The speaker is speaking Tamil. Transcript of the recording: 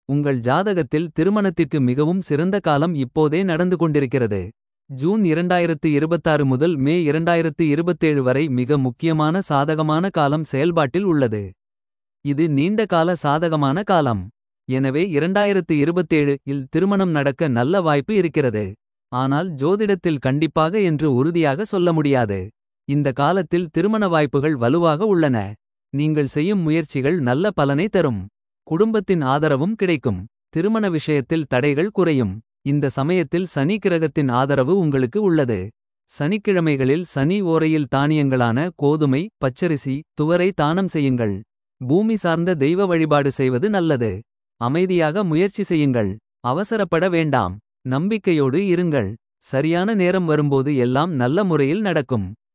உங்கள் ஜாதகத்தில் திருமணத்திற்கு மிகவும் சிறந்த காலம் இப்போதே நடந்து கொண்டிருக்கிறது. ஜூன் 2026 முதல் மே 2027 வரை மிக முக்கியமான சாதகமான காலம் செயல்பாட்டில் உள்ளது. இது நீண்ட கால சாதகமான காலம். எனவே 2027 இல் திருமணம் நடக்க நல்ல வாய்ப்பு இருக்கிறது. ஆனால் ஜோதிடத்தில் கண்டிப்பாக என்று உறுதியாக சொல்ல முடியாது. இந்த காலத்தில் திருமண வாய்ப்புகள் வலுவாக உள்ளன. நீங்கள் செய்யும் முயற்சிகள் நல்ல பலனை தரும். குடும்பத்தின் ஆதரவும் கிடைக்கும். திருமண விஷயத்தில் தடைகள் குறையும். இந்த சமயத்தில் சனி கிரகத்தின் ஆதரவு உங்களுக்கு உள்ளது. சனிக்கிழமைகளில் சனி ஓரையில் தானியங்களான கோதுமை பச்சரிசி துவரை தானம் செய்யுங்கள். பூமி சார்ந்த தெய்வ வழிபாடு செய்வது நல்லது. அமைதியாக முயற்சி செய்யுங்கள். அவசரப்பட வேண்டாம். நம்பிக்கையோடு இருங்கள். சரியான நேரம் வரும்போது எல்லாம் நல்ல முறையில் நடக்கும்.